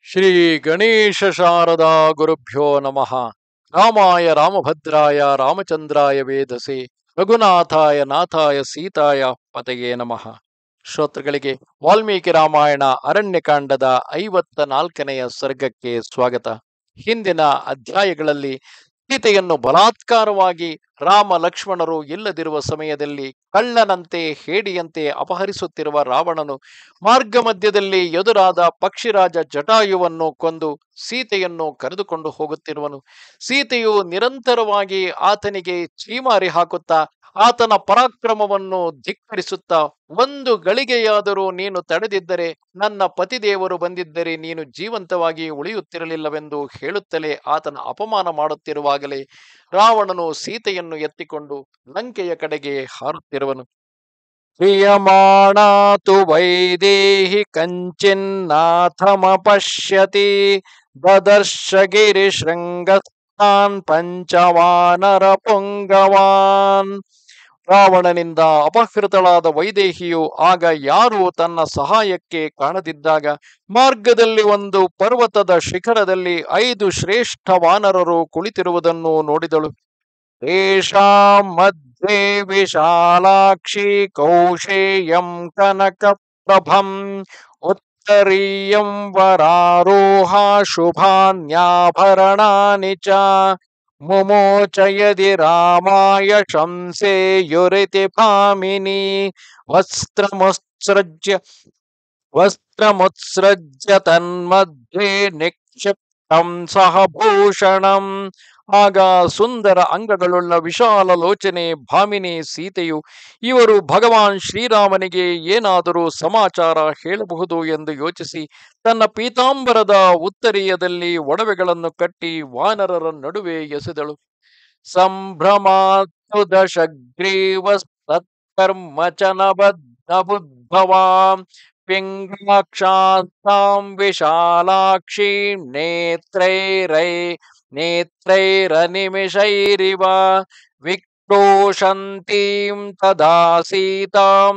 ಶ್ರೀ ಗಣೇಶ ಶಾರದಾ ಗುರುಭ್ಯೋ ನಮಃ ರಾಮಾಯ ರಾಮಭದ್ರಾಯ ರಾಮಚಂದ್ರಾಯ ವೇದಸೆ ರಘುನಾಥಾಯ ನಾಥಾಯ ಸೀತಾಯ ಪತೆಯೇ ನಮಃ ಶ್ರೋತೃಗಳಿಗೆ ವಾಲ್ಮೀಕಿ ರಾಮಾಯಣ ಅರಣ್ಯಕಾಂಡದ ಐವತ್ತ ನಾಲ್ಕನೆಯ ಸರ್ಗಕ್ಕೆ ಸ್ವಾಗತ ಹಿಂದಿನ ಅಧ್ಯಾಯಗಳಲ್ಲಿ ಸೀತೆಯನ್ನು ಬಲಾತ್ಕಾರವಾಗಿ ರಾಮ ಲಕ್ಷ್ಮಣರು ಇಲ್ಲದಿರುವ ಸಮಯದಲ್ಲಿ ಕಳ್ಳನಂತೆ ಹೇಡಿಯಂತೆ ಅಪಹರಿಸುತ್ತಿರುವ ರಾವಣನು ಮಾರ್ಗ ಮಧ್ಯದಲ್ಲಿ ಎದುರಾದ ಪಕ್ಷಿರಾಜ ಜಟಾಯುವನ್ನು ಕೊಂದು ಸೀತೆಯನ್ನು ಕರೆದುಕೊಂಡು ಹೋಗುತ್ತಿರುವನು ಸೀತೆಯು ನಿರಂತರವಾಗಿ ಆತನಿಗೆ ಚೀಮಾರಿ ಹಾಕುತ್ತಾ ಆತನ ಪರಾಕ್ರಮವನ್ನು ಧಿಕ್ಕರಿಸುತ್ತಾ ಒಂದು ಗಳಿಗೆಯಾದರೂ ನೀನು ತಡೆದಿದ್ದರೆ ನನ್ನ ಪತಿದೇವರು ಬಂದಿದ್ದರೆ ನೀನು ಜೀವಂತವಾಗಿ ಉಳಿಯುತ್ತಿರಲಿಲ್ಲವೆಂದು ಹೇಳುತ್ತಲೇ ಆತನ ಅಪಮಾನ ಮಾಡುತ್ತಿರುವಾಗಲೇ ರಾವಣನು ಸೀತೆಯನ್ನು ಎತ್ತಿಕೊಂಡು ಲಂಕೆಯ ಕಡೆಗೆ ಹಾರುತ್ತಿರುವನು ಕ್ರಿಯಮಾಣಾತು ವೈದೇಹಿ ಕಂಚಿನ್ನಾಥಮಪಶ್ಯತಿ ದದರ್ಶಗಿರಿ ಶೃಂಗಸ್ಥಾನ್ ಪಂಚವಾನರ ಪುಂಗವಾನ್ ರಾವಣನಿಂದ ಅಪಹೃತಳಾದ ವೈದೇಹಿಯು ಆಗ ಯಾರು ತನ್ನ ಸಹಾಯಕ್ಕೆ ಕಾಣದಿದ್ದಾಗ ಮಾರ್ಗದಲ್ಲಿ ಒಂದು ಪರ್ವತದ ಶಿಖರದಲ್ಲಿ ಐದು ಶ್ರೇಷ್ಠ ವಾನರರು ಕುಳಿತಿರುವುದನ್ನು ನೋಡಿದಳು ತೇಷಾಂ ಮಧ್ಯೆ ವಿಶಾಲಾಕ್ಷಿ ಕೌಶೇಯಂ ಕನಕ ಪ್ರಭಂ ಉತ್ತರೀಯಂ ವರಾರೋಹ ಶುಭಾನ್ಯಾಭರಣಾನಿ ಚ ಮುಮೋಚಯದಿ ರಾಮಾಯ ಶಂಸೇಯುರಿತಿ ಭಾಮಿನಿ ವಸ್ತ್ರಮುತ್ಸೃಜ್ಯ ವಸ್ತ್ರಮುತ್ಸೃಜ್ಯ ತನ್ಮಧ್ಯೆ ನಿಕ್ಷಿಪ್ತಂ ಸಹ ಭೂಷಣಂ ಆಗ ಸುಂದರ ಅಂಗಗಳುಳ್ಳ ವಿಶಾಲ ಲೋಚನೆ ಭಾಮಿನಿ ಸೀತೆಯು ಇವರು ಭಗವಾನ್ ಶ್ರೀರಾಮನಿಗೆ ಏನಾದರೂ ಸಮಾಚಾರ ಹೇಳಬಹುದು ಎಂದು ಯೋಚಿಸಿ ತನ್ನ ಪೀತಾಂಬರದ ಉತ್ತರೀಯದಲ್ಲಿ ಒಡವೆಗಳನ್ನು ಕಟ್ಟಿ ವಾನರರ ನಡುವೆ ಎಸೆದಳು ಸಂಭ್ರಮಾತು ದಶಗ್ರೀವ ಸತ್ಕರ್ಮಚನಬದ್ಧಬುದ್ಧವಾಂ ಪಿಂಗಾಕ್ಷಾಸ್ತಾಂ ವಿಶಾಲಾಕ್ಷಿ ನೇತ್ರೈರೈ ನೇತ್ರೈರನಿಮಿಷೈರಿವ ವಿಕ್ರೋಶಂತೀಂ ತದಾ ಸೀತಾಂ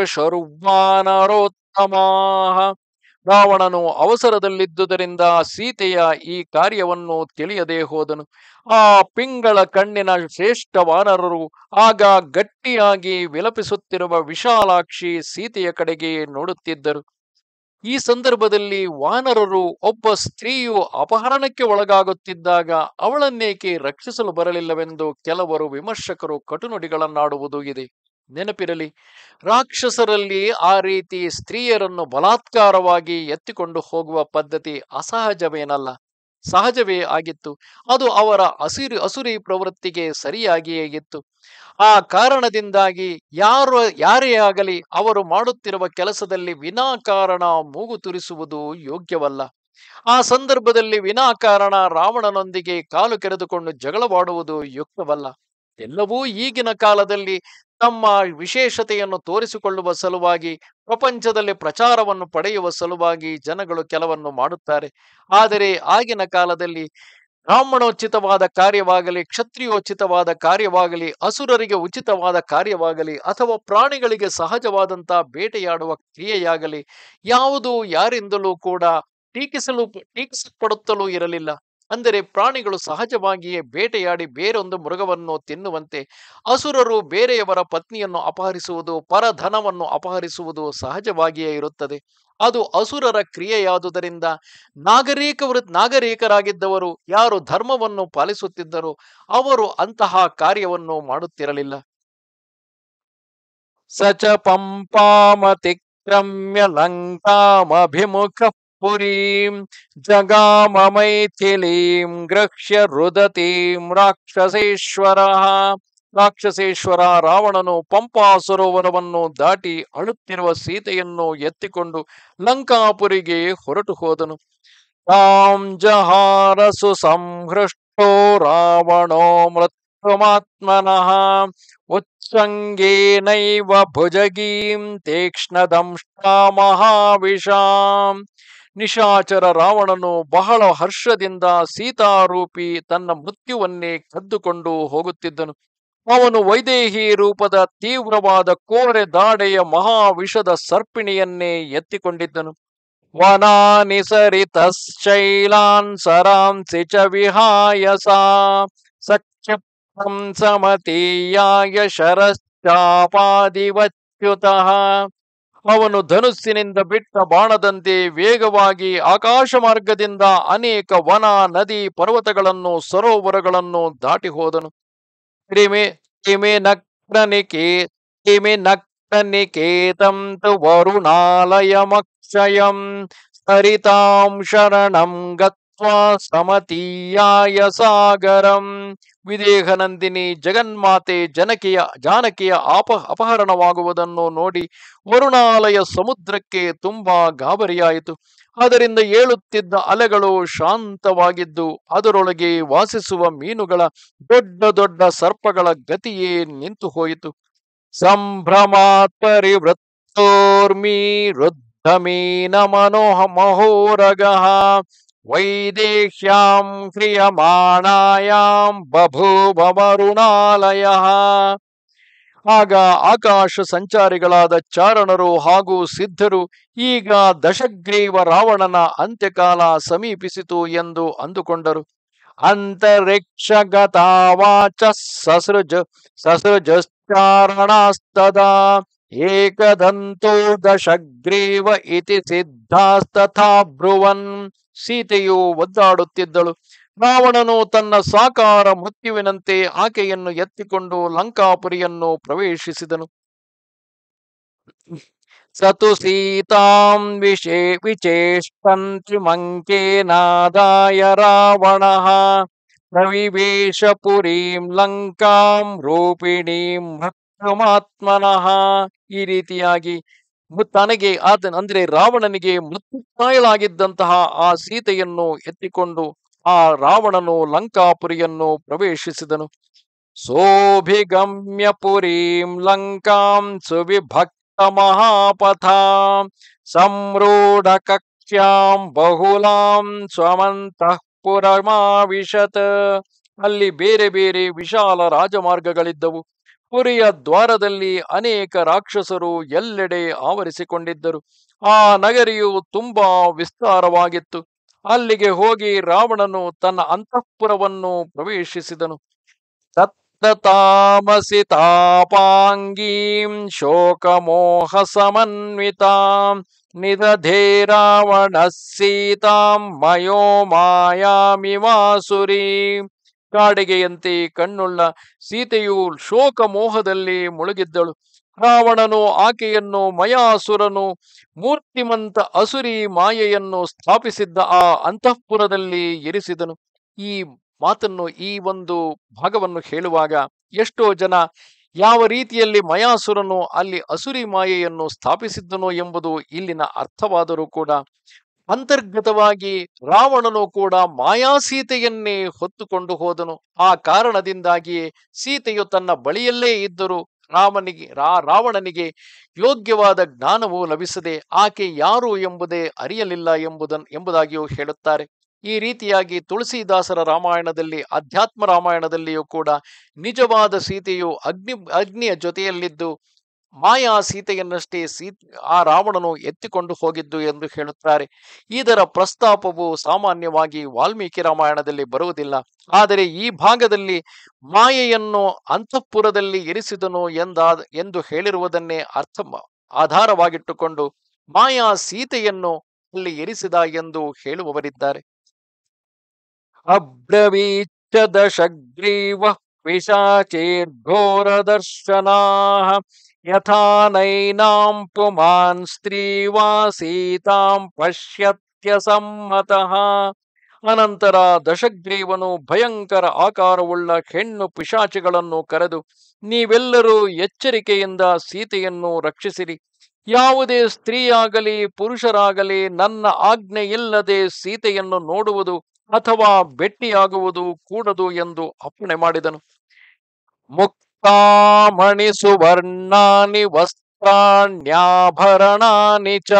ದದೃಶುರ್ವಾನರೋತ್ತಮಾಹ ರಾವಣನು ಅವಸರದಲ್ಲಿದ್ದುದರಿಂದ ಸೀತೆಯ ಈ ಕಾರ್ಯವನ್ನು ತಿಳಿಯದೆ ಹೋದನು ಆ ಪಿಂಗಳ ಕಣ್ಣಿನ ಶ್ರೇಷ್ಠ ವಾನರರು ಆಗ ಗಟ್ಟಿಯಾಗಿ ವಿಲಪಿಸುತ್ತಿರುವ ವಿಶಾಲಾಕ್ಷಿ ಸೀತೆಯ ಕಡೆಗೆ ನೋಡುತ್ತಿದ್ದರು ಈ ಸಂದರ್ಭದಲ್ಲಿ ವಾನರರು ಒಬ್ಬ ಸ್ತ್ರೀಯು ಅಪಹರಣಕ್ಕೆ ಒಳಗಾಗುತ್ತಿದ್ದಾಗ ಅವಳನ್ನೇಕೆ ರಕ್ಷಿಸಲು ಬರಲಿಲ್ಲವೆಂದು ಕೆಲವರು ವಿಮರ್ಶಕರು ಕಟುನುಡಿಗಳನ್ನಾಡುವುದು ಇದೆ ನೆನಪಿರಲಿ ರಾಕ್ಷಸರಲ್ಲಿ ಆ ರೀತಿ ಸ್ತ್ರೀಯರನ್ನು ಬಲಾತ್ಕಾರವಾಗಿ ಎತ್ತಿಕೊಂಡು ಹೋಗುವ ಪದ್ಧತಿ ಅಸಹಜವೇನಲ್ಲ ಸಹಜವೇ ಆಗಿತ್ತು ಅದು ಅವರ ಹಸಿರು ಅಸುರಿ ಪ್ರವೃತ್ತಿಗೆ ಸರಿಯಾಗಿಯೇ ಇತ್ತು ಆ ಕಾರಣದಿಂದಾಗಿ ಯಾರು ಯಾರೇ ಆಗಲಿ ಅವರು ಮಾಡುತ್ತಿರುವ ಕೆಲಸದಲ್ಲಿ ವಿನಾಕಾರಣ ಮೂಗು ತುರಿಸುವುದು ಯೋಗ್ಯವಲ್ಲ ಆ ಸಂದರ್ಭದಲ್ಲಿ ವಿನಾಕಾರಣ ರಾವಣನೊಂದಿಗೆ ಕಾಲು ಕೆರೆದುಕೊಂಡು ಜಗಳವಾಡುವುದು ಯುಕ್ತವಲ್ಲ ಎಲ್ಲವೂ ಈಗಿನ ಕಾಲದಲ್ಲಿ ತಮ್ಮ ವಿಶೇಷತೆಯನ್ನು ತೋರಿಸಿಕೊಳ್ಳುವ ಸಲುವಾಗಿ ಪ್ರಪಂಚದಲ್ಲಿ ಪ್ರಚಾರವನ್ನು ಪಡೆಯುವ ಸಲುವಾಗಿ ಜನಗಳು ಕೆಲವನ್ನು ಮಾಡುತ್ತಾರೆ ಆದರೆ ಆಗಿನ ಕಾಲದಲ್ಲಿ ಬ್ರಾಹ್ಮಣೋಚಿತವಾದ ಕಾರ್ಯವಾಗಲಿ ಕ್ಷತ್ರಿಯೋಚಿತವಾದ ಕಾರ್ಯವಾಗಲಿ ಅಸುರರಿಗೆ ಉಚಿತವಾದ ಕಾರ್ಯವಾಗಲಿ ಅಥವಾ ಪ್ರಾಣಿಗಳಿಗೆ ಸಹಜವಾದಂತಹ ಬೇಟೆಯಾಡುವ ಕ್ರಿಯೆಯಾಗಲಿ ಯಾವುದು ಯಾರಿಂದಲೂ ಕೂಡ ಟೀಕಿಸಲು ಟೀಕಿಸಲ್ಪಡುತ್ತಲೂ ಇರಲಿಲ್ಲ ಅಂದರೆ ಪ್ರಾಣಿಗಳು ಸಹಜವಾಗಿಯೇ ಬೇಟೆಯಾಡಿ ಬೇರೊಂದು ಮೃಗವನ್ನು ತಿನ್ನುವಂತೆ ಅಸುರರು ಬೇರೆಯವರ ಪತ್ನಿಯನ್ನು ಅಪಹರಿಸುವುದು ಪರಧನವನ್ನು ಅಪಹರಿಸುವುದು ಸಹಜವಾಗಿಯೇ ಇರುತ್ತದೆ ಅದು ಅಸುರರ ಕ್ರಿಯೆಯಾದುದರಿಂದ ನಾಗರಿಕ ವೃ ನಾಗರಿಕರಾಗಿದ್ದವರು ಯಾರು ಧರ್ಮವನ್ನು ಪಾಲಿಸುತ್ತಿದ್ದರೋ ಅವರು ಅಂತಹ ಕಾರ್ಯವನ್ನು ಮಾಡುತ್ತಿರಲಿಲ್ಲ ಸಚ ಪಂಪಾಮತಿಕ್ರಮ್ಯ ಲಂಕಾಮಭಿಮುಖ ಪುರೀಂ ಜಗಾಮ ಮೈಥಿಲೀಂ ಗೃಹ್ಯ ರುದತೀಂ ರಾಕ್ಷಸೇಶ್ವರ ರಾಕ್ಷಸೇಶ್ವರ ರಾವಣನು ಪಂಪಾ ಸರೋವರವನ್ನು ದಾಟಿ ಅಳುತ್ತಿರುವ ಸೀತೆಯನ್ನು ಎತ್ತಿಕೊಂಡು ಲಂಕಾಪುರಿಗೆ ಹೊರಟು ಹೋದನು ತಾಂ ಜಹಾರಸು ಸಂಹೃಷ್ಟೋ ರಾವಣೋ ಮೃತ್ಯುಮಾತ್ಮನಃ ಉತ್ಸಂಗೇನೈವ ಭುಜಗೀಂ ತೀಕ್ಷ್ಣದಂಷ್ಟಾ ಮಹಾವಿಷಾಂ ನಿಶಾಚರ ರಾವಣನು ಬಹಳ ಹರ್ಷದಿಂದ ಸೀತಾರೂಪಿ ತನ್ನ ಮೃತ್ಯುವನ್ನೇ ಕದ್ದುಕೊಂಡು ಹೋಗುತ್ತಿದ್ದನು ಅವನು ವೈದೇಹಿ ರೂಪದ ತೀವ್ರವಾದ ಕೋರೆ ದಾಡೆಯ ಮಹಾವಿಷದ ಸರ್ಪಿಣಿಯನ್ನೇ ಎತ್ತಿಕೊಂಡಿದ್ದನು ವನಾನಿ ಸರಿತಶ್ಚೈಲಾನ್ ಸರಾಂಸಿ ಚ ವಿಹಾಯ ಸಾ ಸಕ್ಷಿಪ್ತಂ ಸಮತೀಯಾಯ ಶರಶ್ಚಾಪಾದಿವಚ್ಯುತಃ ಅವನು ಧನುಸ್ಸಿನಿಂದ ಬಿಟ್ಟ ಬಾಣದಂತೆ ವೇಗವಾಗಿ ಆಕಾಶ ಮಾರ್ಗದಿಂದ ಅನೇಕ ವನ ನದಿ ಪರ್ವತಗಳನ್ನು ಸರೋವರಗಳನ್ನು ದಾಟಿ ಹೋದನು ತ್ರಿಮೆ ತ್ರಿಮೆ ನಕ್ರನಿಕೆ ತ್ರಿಮೆ ನಕ್ರನಿಕೇತಂ ತು ವರುಣಾಲಯಮಕ್ಷಯಂ ಸರಿತಾಂ ಶರಣಂ ಗತ್ವಾ ಸಮತೀಯಾಯ ಸಾಗರಂ ವಿದೇಹನಂದಿನಿ ಜಗನ್ಮಾತೆ ಜನಕಿಯ ಜಾನಕಿಯ ಆಪ ಅಪಹರಣವಾಗುವುದನ್ನು ನೋಡಿ ವರುಣಾಲಯ ಸಮುದ್ರಕ್ಕೆ ತುಂಬಾ ಗಾಬರಿಯಾಯಿತು ಅದರಿಂದ ಏಳುತ್ತಿದ್ದ ಅಲೆಗಳು ಶಾಂತವಾಗಿದ್ದು ಅದರೊಳಗೆ ವಾಸಿಸುವ ಮೀನುಗಳ ದೊಡ್ಡ ದೊಡ್ಡ ಸರ್ಪಗಳ ಗತಿಯೇ ನಿಂತು ಹೋಯಿತು ಸಂಭ್ರಮಾತ್ ಪರಿವೃತ್ತೋರ್ಮಿ ರುದ್ಧಮೀನ ಮನೋಹ ಮಹೋರಗಃ ವೈದೇಹ್ಯಾಂ ಕ್ರಿಯಮಾಣಾಯಾಂ ಬಭೂವ ವರುಣಾಲಯ ಆಗ ಆಕಾಶ ಸಂಚಾರಿಗಳಾದ ಚಾರಣರು ಹಾಗೂ ಸಿದ್ಧರು ಈಗ ದಶಗ್ರೀವ ರಾವಣನ ಅಂತ್ಯಕಾಲ ಸಮೀಪಿಸಿತು ಎಂದು ಅಂದುಕೊಂಡರು ಅಂತರಿಕ್ಷಗತಾವಾಚ ಸಸೃಜ ಸಸೃಜಶ್ಚಾರಣಾಸ್ತದಾ ಏಕದಂತೋ ದಶಗ್ರೀವ ಇತಿ ಸಿದ್ಧಾಸ್ತಥಾ ಬ್ರುವನ್ ಸೀತೆಯು ಒದ್ದಾಡುತ್ತಿದ್ದಳು ರಾವಣನು ತನ್ನ ಸಾಕಾರ ಮೃತ್ಯುವಿನಂತೆ ಆಕೆಯನ್ನು ಎತ್ತಿಕೊಂಡು ಲಂಕಾಪುರಿಯನ್ನು ಪ್ರವೇಶಿಸಿದನು ಸತು ಸೀತಾಂ ವಿಶೇ ವಿಚೇಷ್ಟಂತ್ರಿ ಮಂಕೇನಾದಾಯ ರಾವಣ ಪ್ರವಿವೇಶ ಪುರೀಂ ಲಂಕಾಂ ರೂಪಿಣೀಂ ಮೃತ್ಯುಮಾತ್ಮನಃ ಈ ರೀತಿಯಾಗಿ ಮು- ತನಗೆ ಆತ ಅಂದ್ರೆ ರಾವಣನಿಗೆ ಮೃತ್ಯುಕಾಯಳಾಗಿದ್ದಂತಹ ಆ ಸೀತೆಯನ್ನು ಎತ್ತಿಕೊಂಡು ಆ ರಾವಣನು ಲಂಕಾಪುರಿಯನ್ನು ಪ್ರವೇಶಿಸಿದನು ಸೋಭಿಗಮ್ಯ ಪುರೀಂ ಲಂಕಾಂ ಸುವಿಭಕ್ತ ಮಹಾಪಥ ಸಂರೂಢ ಕಕ್ಷ್ಯಾಂ ಬಹುಲಾಂ ಸ್ವಮಂತಃಪುರಮಾವಿಶತ್ ಅಲ್ಲಿ ಬೇರೆ ಬೇರೆ ವಿಶಾಲ ರಾಜಮಾರ್ಗಗಳಿದ್ದವು ಪುರಿಯ ದ್ವಾರದಲ್ಲಿ ಅನೇಕ ರಾಕ್ಷಸರು ಎಲ್ಲೆಡೆ ಆವರಿಸಿಕೊಂಡಿದ್ದರು ಆ ನಗರಿಯು ತುಂಬಾ ವಿಸ್ತಾರವಾಗಿತ್ತು ಅಲ್ಲಿಗೆ ಹೋಗಿ ರಾವಣನು ತನ್ನ ಅಂತಃಪುರವನ್ನು ಪ್ರವೇಶಿಸಿದನು ತತ್ತತಾಮಸಿ ತಾಪಾಂಗೀಂ ಶೋಕಮೋಹ ಸಮನ್ವಿತಾಂ ನಿದಧೇ ರಾವಣ ಸೀತಾಂ ಮಯೋ ಮಾಯಾಮಿವಾಸುರಿ ಕಾಡಿಗೆಯಂತೆ ಕಣ್ಣುಳ್ಳ ಸೀತೆಯು ಶೋಕ ಮೋಹದಲ್ಲಿ ಮುಳುಗಿದ್ದಳು ರಾವಣನು ಆಕೆಯನ್ನು ಮಯಾಸುರನು ಮೂರ್ತಿಮಂತ ಅಸುರಿ ಮಾಯೆಯನ್ನು ಸ್ಥಾಪಿಸಿದ್ದ ಆ ಅಂತಃಪುರದಲ್ಲಿ ಇರಿಸಿದನು ಈ ಮಾತನ್ನು ಈ ಒಂದು ಭಾಗವನ್ನು ಹೇಳುವಾಗ ಎಷ್ಟೋ ಜನ ಯಾವ ರೀತಿಯಲ್ಲಿ ಮಯಾಸುರನು ಅಲ್ಲಿ ಅಸುರಿ ಮಾಯೆಯನ್ನು ಸ್ಥಾಪಿಸಿದ್ದನು ಎಂಬುದು ಇಲ್ಲಿನ ಅರ್ಥವಾದರೂ ಕೂಡ ಅಂತರ್ಗತವಾಗಿ ರಾವಣನು ಕೂಡ ಮಾಯಾ ಸೀತೆಯನ್ನೇ ಹೊತ್ತುಕೊಂಡು ಹೋದನು ಆ ಕಾರಣದಿಂದಾಗಿಯೇ ಸೀತೆಯು ತನ್ನ ಬಳಿಯಲ್ಲೇ ಇದ್ದರೂ ರಾಮನಿಗೆ ರಾ ರಾವಣನಿಗೆ ಯೋಗ್ಯವಾದ ಜ್ಞಾನವು ಲಭಿಸದೆ ಆಕೆ ಯಾರು ಎಂಬುದೇ ಅರಿಯಲಿಲ್ಲ ಎಂಬುದನ್ ಎಂಬುದಾಗಿಯೂ ಹೇಳುತ್ತಾರೆ ಈ ರೀತಿಯಾಗಿ ತುಳಸಿದಾಸರ ರಾಮಾಯಣದಲ್ಲಿ ಅಧ್ಯಾತ್ಮ ರಾಮಾಯಣದಲ್ಲಿಯೂ ಕೂಡ ನಿಜವಾದ ಸೀತೆಯು ಅಗ್ನಿ ಅಗ್ನಿಯ ಜೊತೆಯಲ್ಲಿದ್ದು ಮಾಯಾ ಸೀತೆಯನ್ನಷ್ಟೇ ಸೀತ್ ಆ ರಾವಣನು ಎತ್ತಿಕೊಂಡು ಹೋಗಿದ್ದು ಎಂದು ಹೇಳುತ್ತಾರೆ ಇದರ ಪ್ರಸ್ತಾಪವು ಸಾಮಾನ್ಯವಾಗಿ ವಾಲ್ಮೀಕಿ ರಾಮಾಯಣದಲ್ಲಿ ಬರುವುದಿಲ್ಲ ಆದರೆ ಈ ಭಾಗದಲ್ಲಿ ಮಾಯೆಯನ್ನು ಅಂತಃಪುರದಲ್ಲಿ ಇರಿಸಿದನು ಎಂದಾದ ಎಂದು ಹೇಳಿರುವುದನ್ನೇ ಅರ್ಥ ಆಧಾರವಾಗಿಟ್ಟುಕೊಂಡು ಮಾಯಾ ಸೀತೆಯನ್ನು ಅಲ್ಲಿ ಇರಿಸಿದ ಎಂದು ಹೇಳುವವರಿದ್ದಾರೆ ಅಬ್ರವೀಚ್ಚ ದಶಗ್ರೀವ ಪಿಶಾಚೇರ್ಘೋರದರ್ಶನಾಃ ಯಥಾ ನೈನಾಂ ಪುಮಾನ್ ಸ್ತ್ರೀವಾ ಸೀತಾಂ ಪಶ್ಯತ್ಯ ಸಮ್ಮತಃ ಅನಂತರ ದಶಗ್ರೀವನು ಭಯಂಕರ ಆಕಾರವುಳ್ಳ ಹೆಣ್ಣು ಪಿಶಾಚಿಗಳನ್ನು ಕರೆದು ನೀವೆಲ್ಲರೂ ಎಚ್ಚರಿಕೆಯಿಂದ ಸೀತೆಯನ್ನು ರಕ್ಷಿಸಿರಿ ಯಾವುದೇ ಸ್ತ್ರೀಯಾಗಲಿ ಪುರುಷರಾಗಲಿ ನನ್ನ ಆಜ್ಞೆ ಇಲ್ಲದೆ ಸೀತೆಯನ್ನು ನೋಡುವುದು ಅಥವಾ ಭೆಟ್ಟಿಯಾಗುವುದು ಕೂಡದು ಎಂದು ಅಪ್ಪಣೆ ಮಾಡಿದನು ಮುಕ್ತಾಮಣಿ ಸುವರ್ಣಾನಿ ವಸ್ತ್ರಾಣ್ಯಾಭರಣಾನಿ ಚ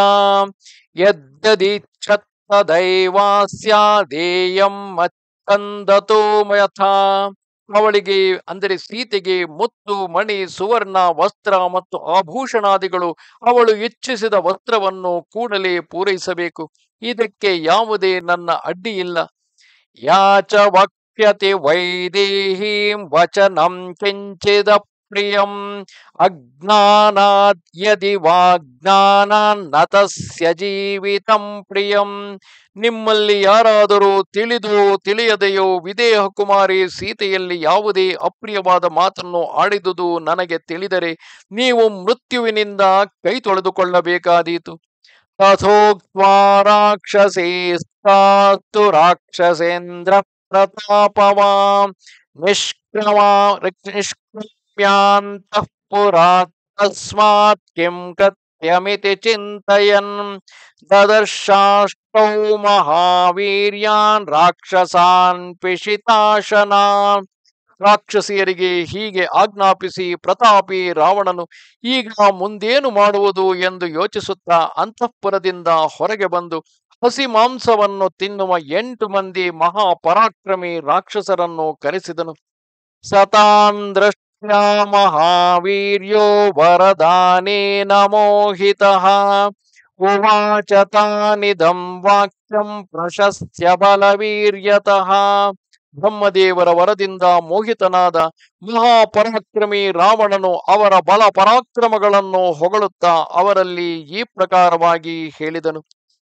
ಯದ್ಯದಿಚ್ಛತ್ತದೈವಾಸ್ಯಾದೇಯಂ ಮಚ್ಚಂದತೋ ಯಥಾ ಅವಳಿಗೆ ಅಂದರೆ ಸೀತೆಗೆ ಮುತ್ತು ಮಣಿ ಸುವರ್ಣ ವಸ್ತ್ರ ಮತ್ತು ಆಭೂಷಣಾದಿಗಳು ಅವಳು ಇಚ್ಛಿಸಿದ ವಸ್ತ್ರವನ್ನು ಕೂಡಲೇ ಪೂರೈಸಬೇಕು ಇದಕ್ಕೆ ಯಾವುದೇ ನನ್ನ ಅಡ್ಡಿ ಇಲ್ಲ ಯಾಚ ವಕ್ಷ್ಯತಿ ವೈದೇಹೀಂ ವಚನಂ ಕಿಂಚಿದ ಪ್ರಿಯಂ ಅಜ್ಞಾನಾದ್ ಯದಿ ವಾಜ್ಞಾನಾನ್ ನ ತಸ್ಯ ಜೀವಿತಂ ಪ್ರಿಯಂ ನಿಮ್ಮಲ್ಲಿ ಯಾರಾದರೂ ತಿಳಿದೋ ತಿಳಿಯದೆಯೋ ವಿದೇಹ ಕುಮಾರಿ ಸೀತೆಯಲ್ಲಿ ಯಾವುದೇ ಅಪ್ರಿಯವಾದ ಮಾತನ್ನು ಆಡಿದುದು ನನಗೆ ತಿಳಿದರೆ ನೀವು ಮೃತ್ಯುವಿನಿಂದ ಕೈ ತೊಳೆದುಕೊಳ್ಳಬೇಕಾದೀತು ತಥೋಕ್ತ್ವಾ ರಾಕ್ಷಸೇಸ್ತಾಸ್ತು ರಾಕ್ಷಸೇಂದ್ರ ಪ್ರತಾಪವಾಂ ನಿಷ್ಕ್ರಮಾ ನಿಷ್ಕ್ರಮ್ಯಾಂತಃ ಪುರಾತ್ ತಸ್ಮಾತ್ ಕಿಂ ಕಥ್ಯಮಿತಿ ಚಿಂತಯನ್ ದದರ್ಶಾಷ್ಟೌ ಮಹಾವೀರ್ಯಾನ್ ರಾಕ್ಷಸಾನ್ ಪಿಶಿತಾಶನಾನ್ ರಾಕ್ಷಸಿಯರಿಗೆ ಹೀಗೆ ಆಜ್ಞಾಪಿಸಿ ಪ್ರತಾಪಿ ರಾವಣನು ಈಗ ಮುಂದೇನು ಮಾಡುವುದು ಎಂದು ಯೋಚಿಸುತ್ತಾ ಅಂತಃಪುರದಿಂದ ಹೊರಗೆ ಬಂದು ಹಸಿ ಮಾಂಸವನ್ನು ತಿನ್ನುವ ಎಂಟು ಮಂದಿ ಮಹಾಪರಾಕ್ರಮಿ ರಾಕ್ಷಸರನ್ನು ಕರೆಸಿದನು ಸತಾನ್ ದೃಷ್ಟ್ಯಾ ಮಹಾವೀರ್ಯೋ ವರದಾನೇನ ಮೋಹಿತಃ ಉವಾಚ ತಾನಿದಂ ವಾಕ್ಯಂ ಪ್ರಶಸ್ತ್ಯ ಬಲವೀರ್ಯತಃ ಬ್ರಹ್ಮದೇವರ ವರದಿಂದ ಮೋಹಿತನಾದ ಮಹಾಪರಾಕ್ರಮಿ ರಾವಣನು ಅವರ ಬಲ ಪರಾಕ್ರಮಗಳನ್ನು ಹೊಗಳುತ್ತಾ ಅವರಲ್ಲಿ ಈ ಪ್ರಕಾರವಾಗಿ ಹೇಳಿದನು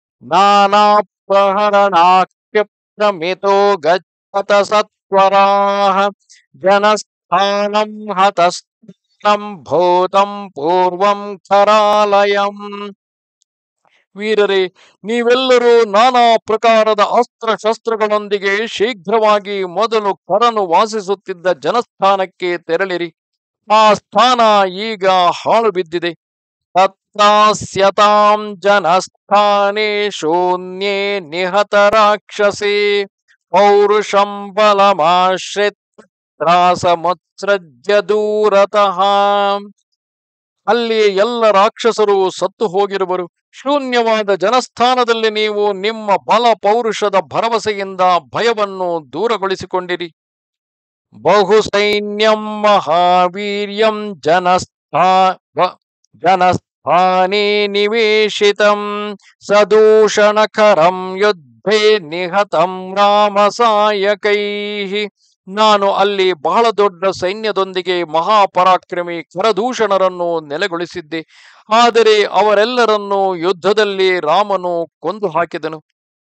ನಾನಾಪಹರಣಾಕ್ಯಪ್ರಮಿತೋ ಗಚ್ಚತ ಸತ್ವರಾಹ ಜನಸ್ಥಾನಂ ಹತಸ್ಥಾನಂ ಭೂತಂ ಪೂರ್ವಂ ಖರಾಲಯಂ ವೀರರೇ ನೀವೆಲ್ಲರೂ ನಾನಾ ಪ್ರಕಾರದ ಅಸ್ತ್ರ ಶಸ್ತ್ರಗಳೊಂದಿಗೆ ಶೀಘ್ರವಾಗಿ ಮೊದಲು ಕರನು ವಾಸಿಸುತ್ತಿದ್ದ ಜನಸ್ಥಾನಕ್ಕೆ ತೆರಳಿರಿ ಆ ಸ್ಥಾನ ಈಗ ಹಾಳು ಬಿದ್ದಿದೆ ತತ್ರಾಸ್ಯತಾಂ ಜನಸ್ಥಾನೇ ಶೂನ್ಯೇ ನಿಹತ ರಾಕ್ಷಸೇ ಪೌರುಷಂ ಬಲಮಾಶ್ರಿತ್ ತ್ರಾಸಮುತ್ಸೃಜ್ಯ ದೂರತಃ ಅಲ್ಲಿ ಎಲ್ಲ ರಾಕ್ಷಸರು ಸತ್ತು ಹೋಗಿರುವರು ಶೂನ್ಯವಾದ ಜನಸ್ಥಾನದಲ್ಲಿ ನೀವು ನಿಮ್ಮ ಬಲ ಪೌರುಷದ ಭರವಸೆಯಿಂದ ಭಯವನ್ನು ದೂರಗೊಳಿಸಿಕೊಂಡಿರಿ ಬಹು ಸೈನ್ಯಂ ಮಹಾವೀರ್ಯಂ ಜನಸ್ಥಾ ವ- ಜನಸ್ಥಾನೇ ನಿವೇಶಿತಂ ಸದೂಷಣಕರಂ ಯುದ್ಧೇ ನಿಹತಂ ರಾಮ ಸಾಯಕೈಃ ನಾನು ಅಲ್ಲಿ ಬಹಳ ದೊಡ್ಡ ಸೈನ್ಯದೊಂದಿಗೆ ಮಹಾಪರಾಕ್ರಮಿ ಕರದೂಷಣರನ್ನು ನೆಲೆಗೊಳಿಸಿದ್ದೆ ಆದರೆ ಅವರೆಲ್ಲರನ್ನೂ ಯುದ್ಧದಲ್ಲಿ ರಾಮನು ಕೊಂದು ಹಾಕಿದನು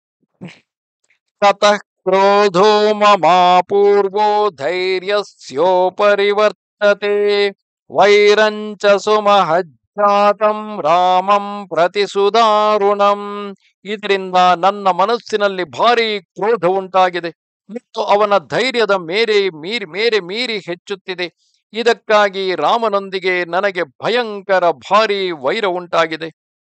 ತತಃ ಕ್ರೋಧೋ ಮಮಾಪೂರ್ವೋ ಧೈರ್ಯಸ್ಯೋಪರಿ ವರ್ತತೆ ವೈರಂಚ ಸುಮಹಜ್ಜಾತಂ ರಾಮಂ ಪ್ರತಿ ಸುದಾರುಣಂ ಇದರಿಂದ ನನ್ನ ಮನಸ್ಸಿನಲ್ಲಿ ಭಾರಿ ಕ್ರೋಧ ಉಂಟಾಗಿದೆ ಮತ್ತು ಅವನ ಧೈರ್ಯದ ಮೇರೆ ಮೀರಿ ಮೇರೆ ಮೀರಿ ಹೆಚ್ಚುತ್ತಿದೆ ಇದಕ್ಕಾಗಿ ರಾಮನೊಂದಿಗೆ ನನಗೆ ಭಯಂಕರ ಭಾರಿ ವೈರ ಉಂಟಾಗಿದೆ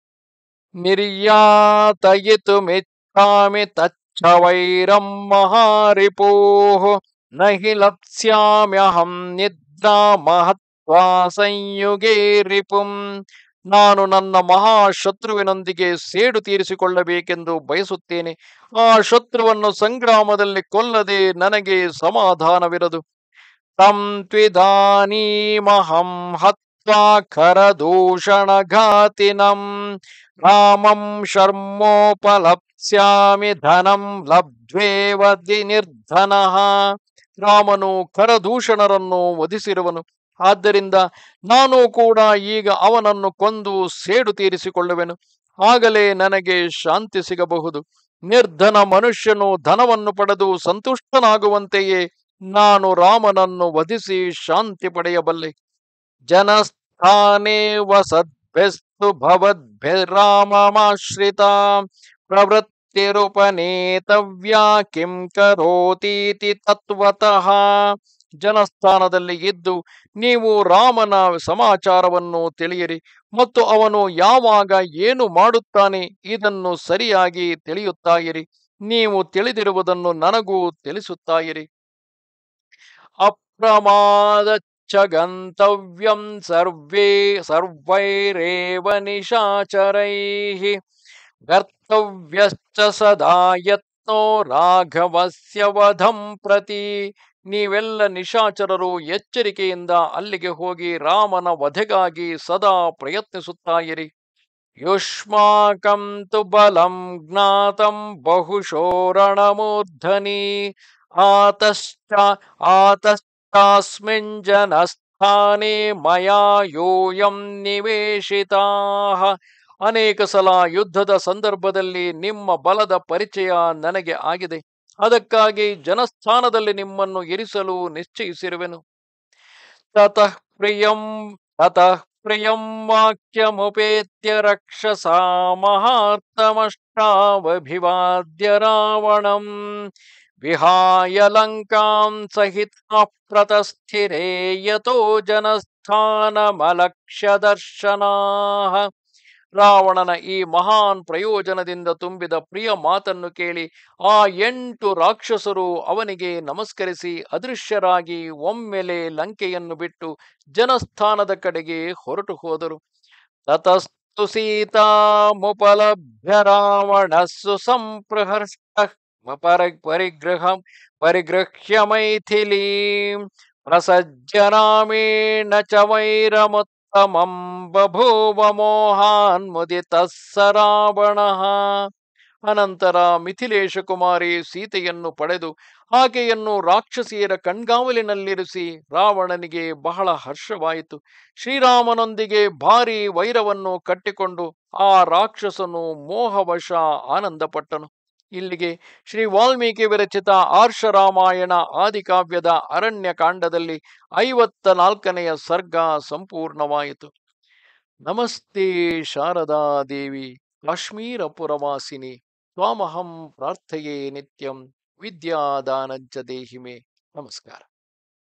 ನಿರ್ಯಾತಯಿತು ಮಿಚ್ಛಾಮಿ ತಚ್ಚ ವೈರಂ ಮಹಾರಿಪೋಃ ನಹಿ ಲಪ್ಸ್ಯಾಮ್ಯಹಂ ನಿದ್ರಾ ಮಹತ್ವಾ ಸಂಯುಗೇ ರಿಪುಂ ನಾನು ನನ್ನ ಮಹಾಶತ್ರುವಿನೊಂದಿಗೆ ಸೇಡು ತೀರಿಸಿಕೊಳ್ಳಬೇಕೆಂದು ಬಯಸುತ್ತೇನೆ ಆ ಶತ್ರುವನ್ನು ಸಂಗ್ರಾಮದಲ್ಲಿ ಕೊಲ್ಲದೆ ನನಗೆ ಸಮಾಧಾನವಿರದು ತಂ ತ್ವಿದಾನೀಮಹಂ ಹತ್ವಾ ಖರದೂಷಣಘಾತಿನಂ ರಾಮಂ ಶರ್ಮೋಪಲಪ್ಸ್ಯಾಮಿ ಧನಂ ಲಬ್ಧ್ವೇವ ನಿರ್ಧನಃ ರಾಮನು ಖರದೂಷಣರನ್ನು ವಧಿಸಿರುವನು ಆದ್ದರಿಂದ ನಾನು ಕೂಡ ಈಗ ಅವನನ್ನು ಕೊಂದು ಸೇಡು ತೀರಿಸಿಕೊಳ್ಳುವೆನು ಆಗಲೇ ನನಗೆ ಶಾಂತಿ ಸಿಗಬಹುದು ನಿರ್ಧನ ಮನುಷ್ಯನು ಧನವನ್ನು ಪಡೆದು ಸಂತುಷ್ಟನಾಗುವಂತೆಯೇ ನಾನು ರಾಮನನ್ನು ವಧಿಸಿ ಶಾಂತಿ ಪಡೆಯಬಲ್ಲೆ ಜನಸ್ಥಾನೇ ವಸದ್ಭೆಸ್ತು ಭವದ್ಭಿರಾಮಮಾಶ್ರಿತ ಪ್ರವೃತ್ತಿರುಪನೇತವ್ಯಾ ಕಿಂ ಕರೋತೀತಿ ತತ್ವತಃ ಜನಸ್ಥಾನದಲ್ಲಿ ಇದ್ದು ನೀವು ರಾಮನ ಸಮಾಚಾರವನ್ನು ತಿಳಿಯಿರಿ ಮತ್ತು ಅವನು ಯಾವಾಗ ಏನು ಮಾಡುತ್ತಾನೆ ಇದನ್ನು ಸರಿಯಾಗಿ ತಿಳಿಯುತ್ತಾ ಇರಿ ನೀವು ತಿಳಿದಿರುವುದನ್ನು ನನಗೂ ತಿಳಿಸುತ್ತಾ ಇರಿ ಅಪ್ರಮಾದಚ್ಚ ಗಂತವ್ಯಂ ಸರ್ವೇ ಸರ್ವೈರೇವ ನಿಶಾಚರೈಃ ಕರ್ತವ್ಯಶ್ಚ ಸದಾ ಯತ್ನೋ ರಾಘವಸ್ಯ ವಧಂ ಪ್ರತಿ ನೀವೆಲ್ಲ ನಿಶಾಚರರು ಎಚ್ಚರಿಕೆಯಿಂದ ಅಲ್ಲಿಗೆ ಹೋಗಿ ರಾಮನ ವಧೆಗಾಗಿ ಸದಾ ಪ್ರಯತ್ನಿಸುತ್ತಾ ಇರಿ ಯುಷ್ಮಾಕಂ ತು ಬಲಂ ಜ್ಞಾತಂ ಬಹುಶೋ ರಣಮೂರ್ಧನಿ ಆತಶ್ಚ ಆತಶ್ಚಾಸ್ಮಿನ್ ಜನಸ್ಥಾನೇ ಮಯಾ ಯೂಯಂ ನಿವೇಶಿತಾಃ ಅನೇಕ ಸಲ ಯುದ್ಧದ ಸಂದರ್ಭದಲ್ಲಿ ನಿಮ್ಮ ಬಲದ ಪರಿಚಯ ನನಗೆ ಆಗಿದೆ ಅದಕ್ಕಾಗಿ ಜನಸ್ಥಾನದಲ್ಲಿ ನಿಮ್ಮನ್ನು ಇರಿಸಲು ನಿಶ್ಚಯಿಸಿರುವೆನು ತತಃ ಪ್ರಿಯಂ ತತಃ ಪ್ರಿಯಂ ವಾಕ್ಯಮುಪೇತ್ಯ ರಕ್ಷಸಾ ಮಹಾರ್ತಮಷ್ಟಾವಭಿವಾದ್ಯ ರಾವಣಂ ವಿಹಾಯ ಲಂಕಾಂ ಸಹಿತ ಪ್ರತಸ್ಥಿರೇ ಯತೋ ಜನಸ್ಥಾನಮಲಕ್ಷ್ಯ ದರ್ಶನಾಃ ರಾವಣನ ಈ ಮಹಾನ್ ಪ್ರಯೋಜನದಿಂದ ತುಂಬಿದ ಪ್ರಿಯ ಮಾತನ್ನು ಕೇಳಿ ಆ ಎಂಟು ರಾಕ್ಷಸರು ಅವನಿಗೆ ನಮಸ್ಕರಿಸಿ ಅದೃಶ್ಯರಾಗಿ ಒಮ್ಮೆಲೆ ಲಂಕೆಯನ್ನು ಬಿಟ್ಟು ಜನಸ್ಥಾನದ ಕಡೆಗೆ ಹೊರಟು ಹೋದರು ತತಸ್ತು ಸೀತಾಮುಪಲಭ್ಯ ರಾವಣ ಸುಸಂಪ್ರಹರ್ಷ ಪರ ಪರಿಗ್ರಹ ಪರಿಗೃಹ್ಯ ಮೈಥಿಲೀಂ ಪ್ರಸಜ್ಯ ರಾಮೇಣ ಚ ವೈರಮುತ್ತಮಂ ಬಭೂವ ಮೋಹಾನ್ ಮುದಿತಃ ಸ ರಾವಣಃ ಅನಂತರ ಮಿಥಿಲೇಶ ಕುಮಾರಿ ಸೀತೆಯನ್ನು ಪಡೆದು ಆಕೆಯನ್ನು ರಾಕ್ಷಸಿಯರ ಕಣ್ಗಾವಲಿನಲ್ಲಿರಿಸಿ ರಾವಣನಿಗೆ ಬಹಳ ಹರ್ಷವಾಯಿತು ಶ್ರೀರಾಮನೊಂದಿಗೆ ಭಾರಿ ವೈರವನ್ನು ಕಟ್ಟಿಕೊಂಡು ಆ ರಾಕ್ಷಸನು ಮೋಹವಶ ಆನಂದಪಟ್ಟನು ಇಲ್ಲಿಗೆ ಶ್ರೀ ವಾಲ್ಮೀಕಿ ವಿರಚಿತ ಆರ್ಷ ರಾಮಾಯಣ ಆದಿಕಾವ್ಯದ ಅರಣ್ಯ ಕಾಂಡದಲ್ಲಿ ಐವತ್ತ ನಾಲ್ಕನೆಯ ಸರ್ಗ ಸಂಪೂರ್ಣವಾಯಿತು ನಮಸ್ತೆ ಶಾರದಾ ದೇವಿ ಕಾಶ್ಮೀರ ಪುರವಾಸಿನಿ ತ್ವಾಮಹಂ ಪ್ರಾರ್ಥಯೇ ನಿತ್ಯಂ ವಿದ್ಯಾದಾನಂಚ ದೇಹಿಮೆ ನಮಸ್ಕಾರ